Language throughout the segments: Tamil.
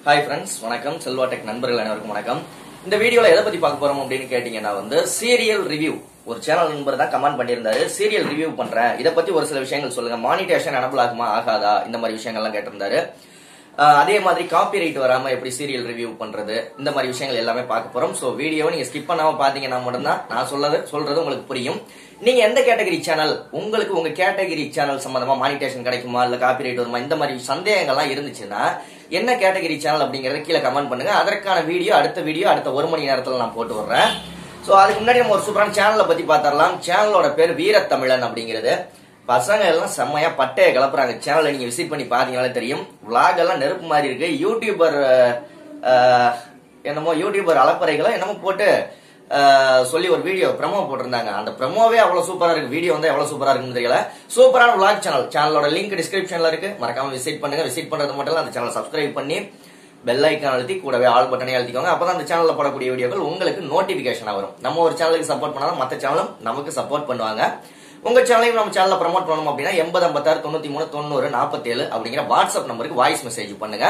ஹாய் ஃப்ரெண்ட்ஸ் வணக்கம் செல்வா டெக் நண்பர்கள் அனைவருக்கும் வணக்கம் இந்த வீடியோல எதை பத்தி பார்க்க போறோம் அப்படின்னு கேட்டீங்கன்னா வந்து சீரியல் ரிவ்யூ ஒரு சேனல் நண்பர் தான் கமெண்ட் பண்ணியிருந்தாரு சீரியல் ரிவ்யூ பண்றேன் இதை பத்தி ஒரு சில விஷயங்கள் சொல்லுங்க மானிட்டேஷன் எனபிள் ஆகுமா ஆகாதா இந்த மாதிரி விஷயங்கள்லாம் கேட்டிருந்தாரு அஹ் அதே மாதிரி காப்பி ரைட் வராம எப்படி சீரியல் ரிவ்யூ பண்றது இந்த மாதிரி விஷயங்கள் எல்லாமே பார்க்க போறோம் சோ வீடியோவை நீங்க ஸ்கிப் பண்ணாம பாத்தீங்கன்னா மட்டும்தான் நான் சொல்லது சொல்றது உங்களுக்கு புரியும் நீங்க எந்த கேட்டகரி சேனல் உங்களுக்கு உங்க கேட்டகரி சேனல் சம்பந்தமா மானிட்டேஷன் கிடைக்குமா இல்ல காப்பி ரைட் வருமா இந்த மாதிரி சந்தேகங்கள்லாம் இருந்துச்சுன்னா என்ன கேட்டகரி சேனல் அப்படிங்கறத கீழே கமெண்ட் பண்ணுங்க அதற்கான வீடியோ அடுத்த வீடியோ அடுத்த ஒரு மணி நேரத்துல நான் போட்டு விடுறேன் சோ அதுக்கு முன்னாடி நம்ம ஒரு சூப்பரான சேனலை பத்தி பார்த்தரலாம் சேனலோட பேர் வீரத்தமிழன் அப்படிங்கிறது பசங்க எல்லாம் செம்மையா பட்டைய கிளப்புறாங்க சேனலை நீங்க விசிட் பண்ணி பாத்தீங்கனாலே தெரியும் vlog எல்லாம் நெருப்பு மாதிரி இருக்கு யூடியூபர் அஹ், என்னமோ யூடியூபர் அலப்பறைகளை என்னமோ போட்டு அஹ், சொல்லி ஒரு வீடியோ ப்ரமோ போட்டிருந்தாங்க அந்த ப்ரமோவே அவ்வளவு சூப்பரா இருக்கு வீடியோ வந்து எவ்வளவு சூப்பரா இருக்குன்னு தெரியல சூப்பரான vlog சேனல் சேனலோட லிங்க் டிஸ்கிரிப்ஷன்ல இருக்கு மறக்காம விசிட் பண்ணுங்க விசிட் பண்றது மட்டும் இல்ல அந்த சேனலை சப்ஸ்கிரைப் பண்ணி பெல் ஐக்கான் அழுத்தி கூடவே ஆல் பட்டனை அழுத்திக்கோங்க அப்பதான் அந்த சேனல்ல போடக்கூடிய வீடியோக்கள் உங்களுக்கு நோட்டிபிகேஷன் வரும் நம்ம ஒரு சேனலுக்கு சப்போர்ட் பண்ணாலும் மற்ற சேனலும் நமக்கு சப்போர்ட் பண்ணுவாங்க உங்க சேனலையும் நம்ம சேனல்ல ப்ரோமோட் பண்ணணும் அப்படின்னா எண்பது ஐம்பத்தாறு தொண்ணூத்தி மூணு தொண்ணூறு நாற்பத்தேழு அப்படிங்கிற வாட்ஸ்அப் நம்பருக்கு வாய்ஸ் மெசேஜ் பண்ணுங்க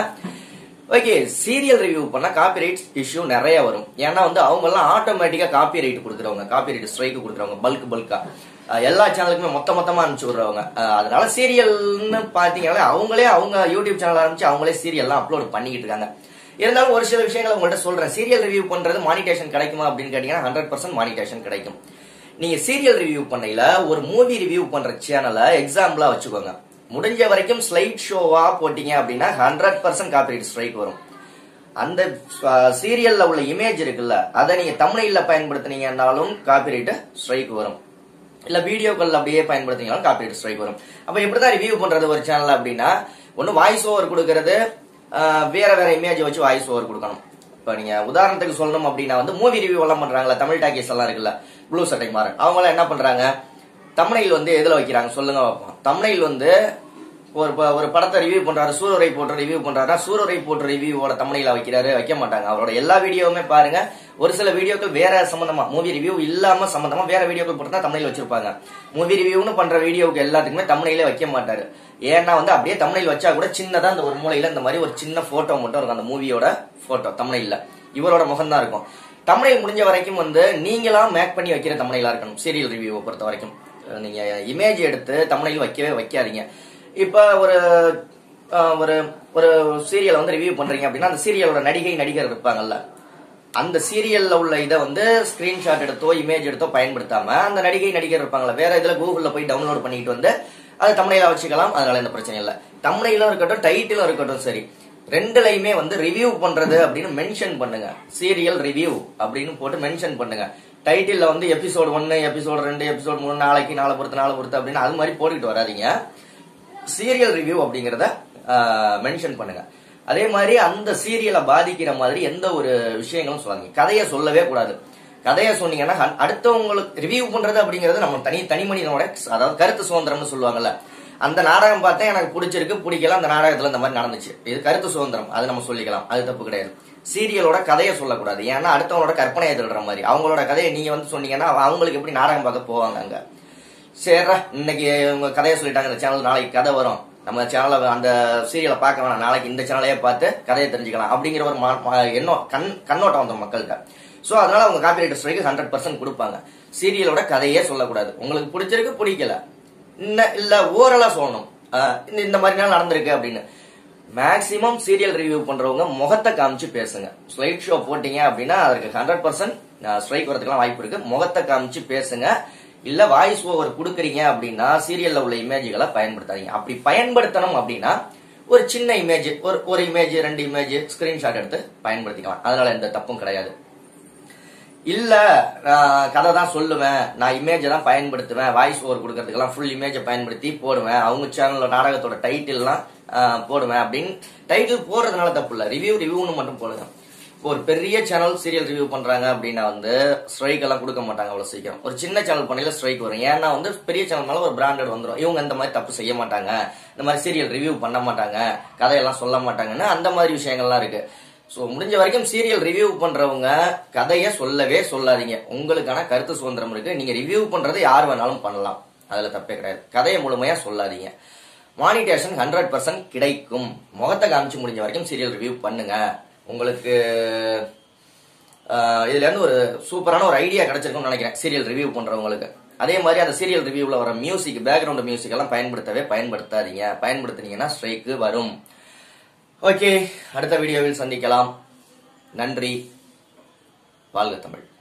ஓகே சீரியல் ரிவ்யூ பண்ணா காப்பி ரைட் இஷ்யூ நிறைய வரும் ஏன்னா வந்து அவங்க எல்லாம் ஆட்டோமேட்டிக்கா காப்பி ரைட் கொடுக்குறவங்க காப்பி ரைட் ஸ்ட்ரைக் கொடுக்குறவங்க பல்க் பல்கா எல்லா சேனலுக்குமே மொத்த மொத்தமா அனுப்பிச்சு விடுறவங்க அஹ் அதனால சீரியல்னு பாத்தீங்கன்னா அவங்களே அவங்க யூடியூப் சேனல் ஆரம்பிச்சு அவங்களே சீரியல்லாம் அப்லோட் பண்ணிக்கிட்டு இருக்காங்க இருந்தாலும் ஒரு சில விஷயங்களை உங்கள்ட்ட சொல்றேன் சீரியல் ரிவ்யூ பண்றது மானிட்டேஷன் கிடைக்குமா அப்படின்னு கேட்டீங்கன்னா ஹண்ட்ரட் பர்சன்ட் மானிட்டேஷன் கிடைக்கும் நீங்க சீரியல் ரிவ்யூ பண்ணையில ஒரு மூவி ரிவ்யூ பண்ற சேனலை எக்ஸாம்பிளா வச்சுக்கோங்க முடிஞ்ச வரைக்கும் ஸ்லைட் ஷோவா போட்டீங்க அப்படின்னா ஹண்ட்ரட் பர்சன்ட் காப்பிரைட் ஸ்ட்ரைக் வரும் அந்த சீரியல்ல உள்ள இமேஜ் இருக்குல்ல அதை நீங்க தமிழ்ல பயன்படுத்தினீங்கன்னாலும் காப்பிரைட் ஸ்ட்ரைக் வரும் இல்ல வீடியோக்கள் அப்படியே பயன்படுத்தினாலும் காப்பிரைட் ஸ்ட்ரைக் வரும் அப்ப எப்படிதான் ரிவ்யூ பண்றது ஒரு சேனல் அப்படின்னா ஒன்னு வாய்ஸ் ஓவர் கொடுக்கறது ஆஹ், வேற வேற இமேஜ் வச்சு வாய்ஸ் ஓவர் கொடுக்கணும் இப்ப நீங்க உதாரணத்துக்கு சொல்லணும் அப்படின்னா வந்து மூவி ரிவ்யூ எல்லாம் பண்றாங்களா தமிழ் டாக்கீஸ் எல்லாம் இருக்குல்ல ப்ளூ சட்டை மாறன் அவங்க எல்லாம் என்ன பண்றாங்க தமிழில் வந்து எதுல வைக்கிறாங்க சொல்லுங்க பார்ப்போம் தமிழில் வந்து ஒரு ப- ஒரு படத்தை ரிவ்யூ பண்றாரு சூரரை போட்டு ரிவ்யூ பண்றாருன்னா சூரரை போட்டு ரிவ்யூவோட தமிழில வைக்கிறாரு வைக்க மாட்டாங்க அவரோட எல்லா வீடியோவுமே பாருங்க ஒரு சில வீடியோக்கள் வேற சம்பந்தமா மூவி ரிவ்யூ இல்லாம சம்பந்தமா வேற வீடியோக்கள் போட்டு தான் தமிழில் வச்சிருப்பாங்க மூவி ரிவ்யூன்னு பண்ற வீடியோவுக்கு எல்லாத்துக்குமே தமிழிலே வைக்க மாட்டாரு ஏன்னா வந்து அப்படியே தமிழில் வச்சா கூட சின்னதா அந்த ஒரு மூலையில இந்த மாதிரி ஒரு சின்ன போட்டோ மட்டும் இருக்கும் அந்த மூவியோட போட்டோ தமிழில் இவரோட முகம் தான் இருக்கும் தமிழில் முடிஞ்ச வரைக்கும் வந்து நீங்களா மேக் பண்ணி வைக்கிற தமிழிலா இருக்கணும் சீரியல் ரிவ்யூவை பொறுத்த வரைக்கும் நீங்க இமேஜ் எடுத்து தமிழில் வைக்கவே வைக்காதீங்க இப்ப ஒரு அஹ், ஒரு ஒரு சீரியலை வந்து ரிவ்யூ பண்றீங்க அப்படின்னா அந்த சீரியலோட நடிகை நடிகர் இருப்பாங்கல்ல அந்த சீரியல்ல உள்ள இதை வந்து ஸ்கிரீன்ஷாட் எடுத்தோ இமேஜ் எடுத்தோ பயன்படுத்தாம அந்த நடிகை நடிகர் இருப்பாங்கல்ல வேற இதுல கூகுள்ல போய் டவுன்லோட் பண்ணிட்டு வந்து அதை தமிழில வச்சுக்கலாம் அதனால எந்த பிரச்சனை இல்லை தமிழிலும் இருக்கட்டும் டைட்டிலும் இருக்கட்டும் சரி ரெண்டுலையுமே வந்து ரிவ்யூ பண்றது அப்படின்னு மென்ஷன் பண்ணுங்க சீரியல் ரிவ்யூ அப்படின்னு போட்டு மென்ஷன் பண்ணுங்க டைட்டில்ல வந்து எபிசோடு ஒன்னு எபிசோடு ரெண்டு எபிசோடு மூணு நாளைக்கு நாளை பொறுத்து நாளை பொறுத்து அப்படின்னு அது மாதிரி போட்டுக்கிட்டு வராதீங்க சீரியல் ரிவ்யூ அப்படிங்கறத மென்ஷன் பண்ணுங்க அதே மாதிரி அந்த சீரியலை பாதிக்கிற மாதிரி எந்த ஒரு விஷயங்களும் சொல்லாதீங்க கதையை சொல்லவே கூடாது கதையை சொன்னீங்கன்னா ஹன்- அடுத்தவங்களுக்கு ரிவ்யூ பண்றது அப்படிங்கிறது நம்ம தனி தனி மனிதனோட அதாவது கருத்து சுதந்திரம்னு சொல்லுவாங்கல்ல அந்த நாடகம் பார்த்தா எனக்கு பிடிச்சிருக்கு பிடிக்கல அந்த நாடகத்துல இந்த மாதிரி நடந்துச்சு இது கருத்து சுதந்திரம் அது நம்ம சொல்லிக்கலாம் அது தப்பு கிடையாது சீரியலோட கதையை சொல்லக்கூடாது ஏன்னா அடுத்தவங்களோட கற்பனையை திருடுற மாதிரி அவங்களோட கதையை நீங்க வந்து சொன்னீங்கன்னா அவங்களுக்கு எப்படி நாடகம் பார்க்க போவாங்க அங்க சரிடா இன்னைக்கு உங்க கதையை சொல்லிட்டாங்க இந்த சேனல் நாளைக்கு கதை வரும் நம்ம சேனலை அந்த சீரியலை பார்க்க வேணாம் நாளைக்கு இந்த சேனலையே பார்த்து கதையை தெரிஞ்சுக்கலாம் அப்படிங்கிற ஒரு மா- மா- எண்ணம் கண் கண்ணோட்டம் வந்துடும் மக்கள்கிட்ட சோ அதனால அவங்க காப்பிரைட் ஸ்ட்ரைக்கு ஹண்ட்ரட் பர்சன்ட் கொடுப்பாங்க சீரியலோட கதையே சொல்லக்கூடாது உங்களுக்கு பிடிச்சிருக்கு பிடிக்கல இன்ன- இல்ல ஓரலா சொல்லணும் ஆஹ் இந்த- இந்த மாதிரி நாள் நடந்திருக்கு அப்படின்னு மேக்சிமம் சீரியல் ரிவ்யூ பண்றவங்க முகத்தை காமிச்சு பேசுங்க ஸ்லைட் ஷோ போட்டீங்க அப்படின்னா அதற்கு ஹண்ட்ரட் பர்சன்ட் ஸ்ட்ரைக் வரதுக்கெல்லாம் வாய்ப்பு இருக்கு முகத்தை காமிச்சு பேசுங்க இல்ல வாய்ஸ் ஓவர் கொடுக்குறீங்க அப்படின்னா சீரியல்ல உள்ள இமேஜ்களை பயன்படுத்தாதீங்க அப்படி பயன்படுத்தணும் அப்படின்னா ஒரு சின்ன இமேஜ் ஒரு ஒரு இமேஜ் ரெண்டு இமேஜ் ஸ்கிரீன்ஷாட் எடுத்து பயன்படுத்திக்கலாம் அதனால எந்த தப்பும் கிடையாது இல்ல நான் கதை தான் சொல்லுவேன் நான் இமேஜை தான் பயன்படுத்துவேன் வாய்ஸ் ஓவர் கொடுக்கறதுக்கெல்லாம் ஃபுல் இமேஜை பயன்படுத்தி போடுவேன் அவங்க சேனல்ல நாடகத்தோட டைட்டில்லாம் போடுவேன் அப்படின்னு டைட்டில் போடுறதுனால தப்பு இல்ல ரிவ்யூ ரிவ்யூன்னு மட்டும் போடுங்க இப்போ ஒரு பெரிய சேனல் சீரியல் ரிவ்யூ பண்றாங்க அப்படின்னா வந்து ஸ்ட்ரைக் எல்லாம் கொடுக்க மாட்டாங்க அவ்வளவு சீக்கிரம் ஒரு சின்ன சேனல் பண்ணையில ஸ்ட்ரைக் வரும் ஏன்னா வந்து பெரிய சேனல் மேல ஒரு பிராண்டட் வந்துடும் இவங்க இந்த மாதிரி தப்பு செய்ய மாட்டாங்க இந்த மாதிரி சீரியல் ரிவ்யூ பண்ண மாட்டாங்க கதையெல்லாம் சொல்ல மாட்டாங்கன்னு அந்த மாதிரி விஷயங்கள்லாம் இருக்கு ஸோ முடிஞ்ச வரைக்கும் சீரியல் ரிவ்யூ பண்றவங்க கதையை சொல்லவே சொல்லாதீங்க உங்களுக்கான கருத்து சுதந்திரம் இருக்கு நீங்க ரிவ்யூ பண்றது யார் வேணாலும் பண்ணலாம் அதுல தப்பே கிடையாது கதையை முழுமையா சொல்லாதீங்க மானிட்டேஷன் ஹண்ட்ரட் பர்சன்ட் கிடைக்கும் முகத்தை காமிச்சு முடிஞ்ச வரைக்கும் சீரியல் ரிவ்யூ பண்ணுங்க உங்களுக்கு ஆஹ், இதுல இருந்து ஒரு சூப்பரான ஒரு ஐடியா கிடைச்சிருக்கும்னு நினைக்கிறேன் சீரியல் ரிவ்யூ பண்றவங்களுக்கு அதே மாதிரி அந்த சீரியல் ரிவ்யூவில் வர மியூசிக் பேக்ரவுண்ட் மியூசிக் எல்லாம் பயன்படுத்தவே பயன்படுத்தாதீங்க பயன்படுத்தினீங்கன்னா ஸ்ட்ரைக்கு வரும் ஓகே அடுத்த வீடியோவில் சந்திக்கலாம் நன்றி வாழ்க தமிழ்